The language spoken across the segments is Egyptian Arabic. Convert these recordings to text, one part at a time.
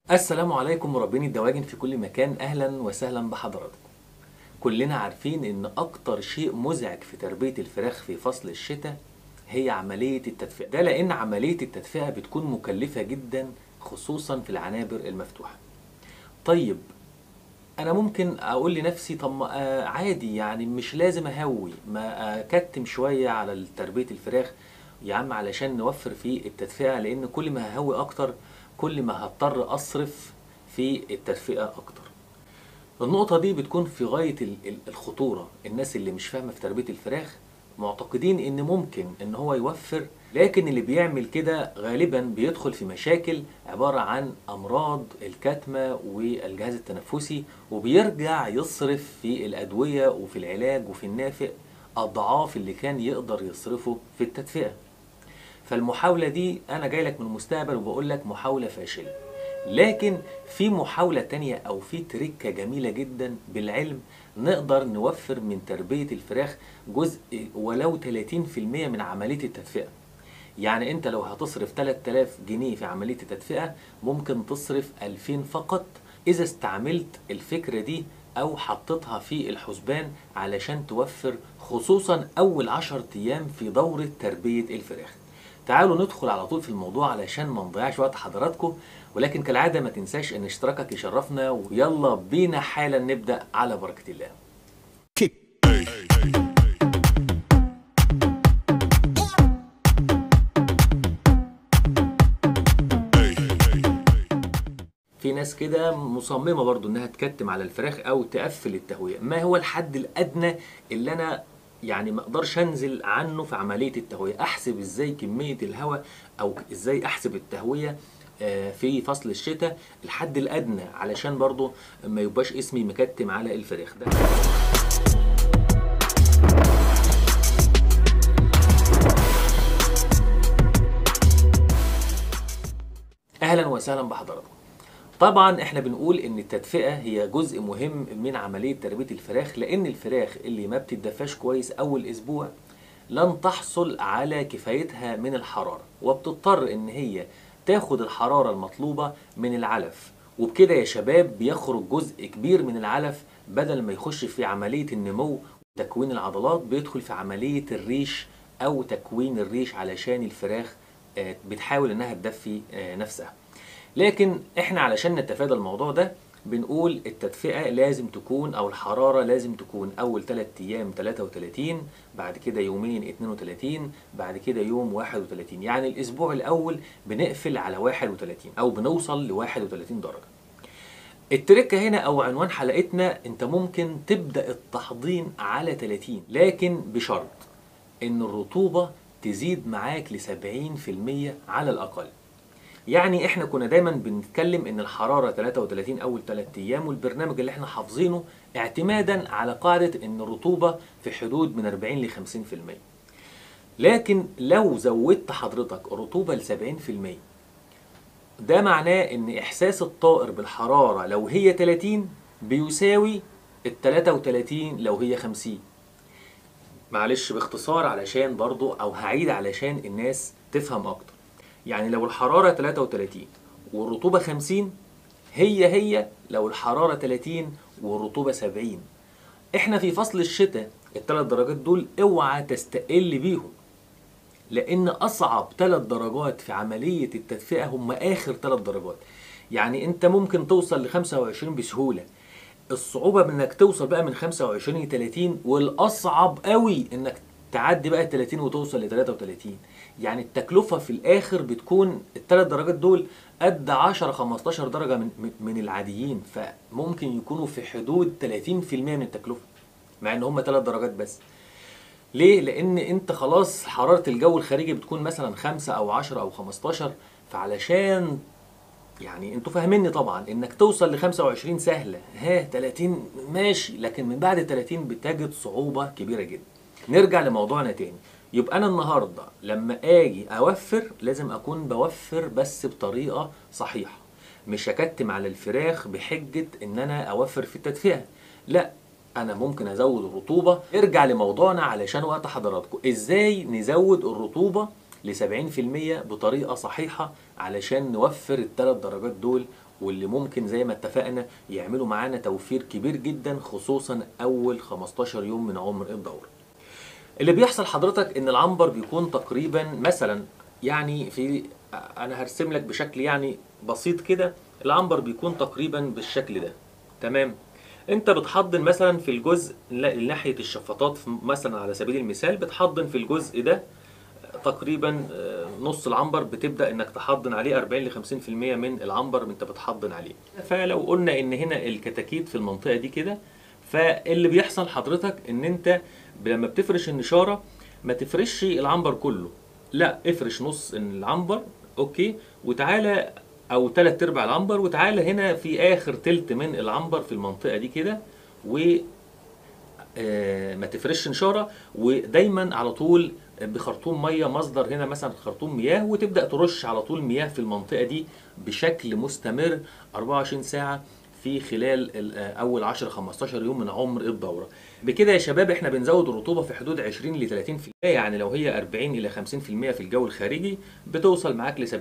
السلام عليكم مربين الدواجن في كل مكان اهلا وسهلا بحضراتكم كلنا عارفين ان اكتر شيء مزعج في تربية الفراخ في فصل الشتاء هي عملية التدفئة ده لان عملية التدفئة بتكون مكلفة جدا خصوصا في العنابر المفتوحة طيب انا ممكن اقول لنفسي طب ما آه عادي يعني مش لازم اهوي ما اكتم شوية على تربية الفراخ يا عم علشان نوفر في التدفئة لان كل ما ههوي اكتر كل ما هضطر اصرف في التدفئة اكتر النقطة دي بتكون في غاية الخطورة الناس اللي مش فاهمة في تربية الفراخ معتقدين ان ممكن ان هو يوفر لكن اللي بيعمل كده غالبا بيدخل في مشاكل عبارة عن امراض الكتمة والجهاز التنفسي وبيرجع يصرف في الادوية وفي العلاج وفي النافق اضعاف اللي كان يقدر يصرفه في التدفئة فالمحاولة دي انا جاي لك من المستقبل وبقول لك محاولة فاشلة لكن في محاولة تانية او في تركة جميلة جدا بالعلم نقدر نوفر من تربية الفراخ جزء ولو 30% من عملية التدفئة يعني انت لو هتصرف 3000 جنيه في عملية التدفئة ممكن تصرف 2000 فقط اذا استعملت الفكرة دي او حطيتها في الحسبان علشان توفر خصوصا اول 10 ايام في دورة تربية الفراخ تعالوا ندخل على طول في الموضوع علشان ما نضيعش وقت حضراتكم ولكن كالعاده ما تنساش ان اشتراكك يشرفنا ويلا بينا حالا نبدا على بركه الله في ناس كده مصممه برضو انها تكتم على الفراخ او تقفل التهويه ما هو الحد الادنى اللي انا يعني ما اقدرش انزل عنه في عمليه التهويه احسب ازاي كميه الهواء او ازاي احسب التهويه في فصل الشتاء الحد الادنى علشان برضو ما يبقاش اسمي مكتم على الفراخ ده اهلا وسهلا بحضراتكم طبعا احنا بنقول ان التدفئه هي جزء مهم من عمليه تربيه الفراخ لان الفراخ اللي ما بتدفاش كويس اول اسبوع لن تحصل على كفايتها من الحراره وبتضطر ان هي تاخد الحراره المطلوبه من العلف وبكده يا شباب بيخرج جزء كبير من العلف بدل ما يخش في عمليه النمو وتكوين العضلات بيدخل في عمليه الريش او تكوين الريش علشان الفراخ بتحاول انها تدفي نفسها لكن احنا علشان نتفادى الموضوع ده بنقول التدفئة لازم تكون او الحرارة لازم تكون اول 3 ايام 33 بعد كده يومين 32 بعد كده يوم 31 يعني الاسبوع الاول بنقفل على 31 او بنوصل ل 31 درجة التركة هنا او عنوان حلقتنا انت ممكن تبدأ التحضين على 30 لكن بشرط ان الرطوبة تزيد معاك ل 70% على الاقل يعني احنا كنا دايما بنتكلم ان الحراره 33 اول 3 ايام والبرنامج اللي احنا حافظينه اعتمادا على قاعده ان الرطوبه في حدود من 40 ل 50% لكن لو زودت حضرتك رطوبه ل 70% ده معناه ان احساس الطائر بالحراره لو هي 30 بيساوي ال 33 لو هي 50 معلش باختصار علشان برضو او هعيد علشان الناس تفهم اكتر يعني لو الحرارة 33 والرطوبة 50 هي هي لو الحرارة 30 والرطوبة 70 احنا في فصل الشتاء الثلاث درجات دول اوعى تستقل بيهم لان اصعب ثلاث درجات في عملية التدفئة هم اخر ثلاث درجات يعني انت ممكن توصل ل 25 بسهولة الصعوبة انك توصل بقى من 25 ل 30 والاصعب قوي انك تعدي بقى ال 30 وتوصل ل 33 يعني التكلفة في الآخر بتكون الثلاث درجات دول قد 10 15 درجة من من العاديين فممكن يكونوا في حدود 30% من التكلفة مع ان هم ثلاث درجات بس ليه؟ لأن أنت خلاص حرارة الجو الخارجي بتكون مثلا 5 أو 10 أو 15 فعلشان يعني انتوا فاهميني طبعا انك توصل ل 25 سهلة ها 30 ماشي لكن من بعد 30 بتجد صعوبة كبيرة جدا نرجع لموضوعنا تاني يبقى انا النهارده لما اجي اوفر لازم اكون بوفر بس بطريقه صحيحه مش اكتم على الفراخ بحجه ان انا اوفر في التدفئه لا انا ممكن ازود الرطوبه ارجع لموضوعنا علشان وقت حضراتكم ازاي نزود الرطوبه ل 70% بطريقه صحيحه علشان نوفر الثلاث درجات دول واللي ممكن زي ما اتفقنا يعملوا معانا توفير كبير جدا خصوصا اول 15 يوم من عمر الدوره اللي بيحصل حضرتك ان العنبر بيكون تقريبا مثلا يعني في انا هرسم لك بشكل يعني بسيط كده العنبر بيكون تقريبا بالشكل ده تمام انت بتحضن مثلا في الجزء ل- ناحيه الشفاطات في- مثلا على سبيل المثال بتحضن في الجزء ده تقريبا آه، نص العنبر بتبدا انك تحضن عليه 40 ل 50% من العنبر انت بتحضن عليه فلو قلنا ان هنا الكتاكيت في المنطقه دي كده فاللي بيحصل حضرتك ان انت لما بتفرش النشاره ما تفرشش العنبر كله لا افرش نص العنبر اوكي وتعالى او تلات ارباع العنبر وتعالى هنا في اخر تلت من العنبر في المنطقه دي كده و آه، ما تفرش نشاره ودايما على طول بخرطوم ميه مصدر هنا مثلا خرطوم مياه وتبدا ترش على طول مياه في المنطقه دي بشكل مستمر 24 ساعه في خلال ال- آه، اول 10 15 يوم من عمر الدوره بكده يا شباب احنا بنزود الرطوبه في حدود 20 ل 30% يعني لو هي 40 الى 50% في الجو الخارجي بتوصل معاك ل 70%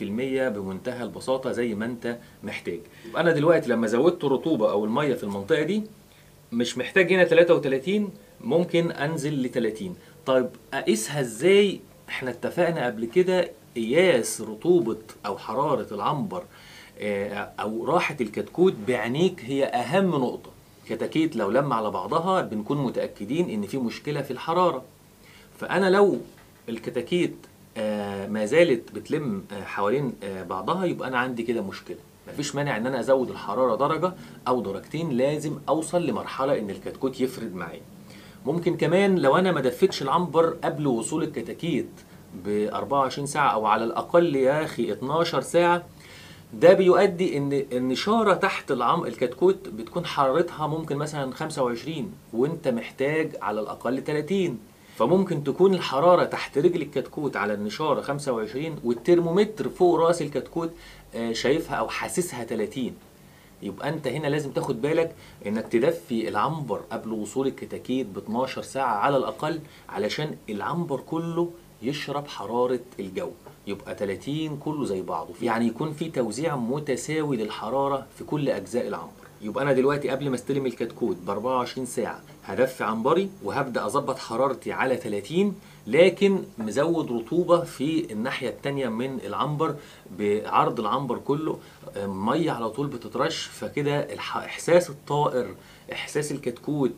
بمنتهى البساطه زي ما انت محتاج انا دلوقتي لما زودت الرطوبه او الميه في المنطقه دي مش محتاج هنا 33 ممكن انزل ل 30 طيب اقيسها ازاي احنا اتفقنا قبل كده قياس رطوبة او حرارة العنبر آه، او راحة الكتكوت بعينيك هي اهم نقطة كتاكيت لو لم على بعضها بنكون متأكدين ان في مشكلة في الحرارة فانا لو الكتاكيت آه، ما زالت بتلم آه، حوالين آه، بعضها يبقى انا عندي كده مشكله مفيش مانع ان انا ازود الحراره درجه او درجتين لازم اوصل لمرحله ان الكتكوت يفرد معايا ممكن كمان لو انا ما دفتش العنبر قبل وصول الكتاكيت ب 24 ساعه او على الاقل يا اخي 12 ساعه ده بيؤدي ان النشاره تحت العم الكتكوت بتكون حرارتها ممكن مثلا 25 وانت محتاج على الاقل 30 فممكن تكون الحراره تحت رجل الكتكوت على النشاره 25 والترمومتر فوق راس الكتكوت آه، شايفها او حاسسها 30 يبقى انت هنا لازم تاخد بالك انك تدفي العنبر قبل وصول الكتاكيت ب 12 ساعه على الاقل علشان العنبر كله يشرب حراره الجو يبقى 30 كله زي بعضه يعني يكون في توزيع متساوي للحراره في كل اجزاء العنبر يبقى انا دلوقتي قبل ما استلم الكتكوت ب 24 ساعه هدفي عنبري وهبدا اظبط حرارتي على 30 لكن مزود رطوبه في الناحيه التانية من العنبر بعرض العنبر كله آه، ميه على طول بتترش فكده الح- احساس الطائر احساس الكتكوت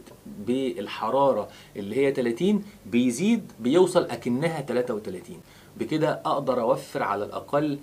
بالحراره اللي هي 30 بيزيد بيوصل اكنها 33 بكده اقدر اوفر على الاقل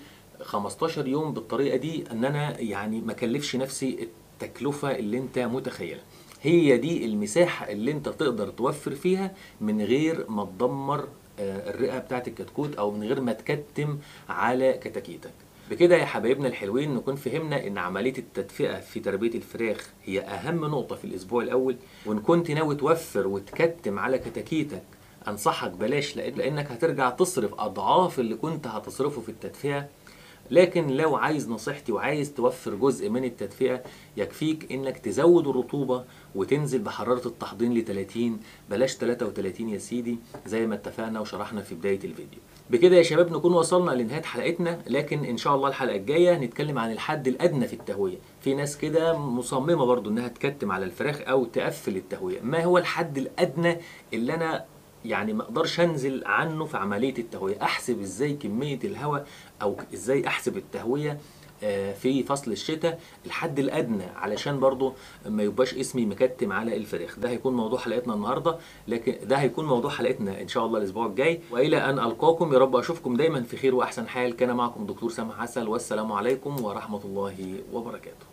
15 يوم بالطريقه دي ان انا يعني ما اكلفش نفسي التكلفه اللي انت متخيلها هي دي المساحه اللي انت تقدر توفر فيها من غير ما تدمر آه، الرئه بتاعت الكتكوت او من غير ما تكتم على كتاكيتك بكده يا حبايبنا الحلوين نكون فهمنا ان عمليه التدفئه في تربيه الفراخ هي اهم نقطه في الاسبوع الاول وان كنت ناوي توفر وتكتم على كتاكيتك انصحك بلاش لأن- لانك هترجع تصرف اضعاف اللي كنت هتصرفه في التدفئه لكن لو عايز نصيحتي وعايز توفر جزء من التدفئة يكفيك انك تزود الرطوبة وتنزل بحرارة التحضير ل 30 بلاش 33 يا سيدي زي ما اتفقنا وشرحنا في بداية الفيديو بكده يا شباب نكون وصلنا لنهاية حلقتنا لكن ان شاء الله الحلقة الجاية هنتكلم عن الحد الادنى في التهوية في ناس كده مصممة برضو انها تكتم على الفراخ او تقفل التهوية ما هو الحد الادنى اللي انا يعني ما اقدرش انزل عنه في عمليه التهويه احسب ازاي كميه الهواء او ازاي احسب التهويه آه، في فصل الشتاء الحد الادنى علشان برضو ما يبقاش اسمي مكتم على الفراخ ده هيكون موضوع حلقتنا النهارده لكن ده هيكون موضوع حلقتنا ان شاء الله الاسبوع الجاي والى ان القاكم يا رب اشوفكم دايما في خير واحسن حال كان معكم دكتور سامح عسل والسلام عليكم ورحمه الله وبركاته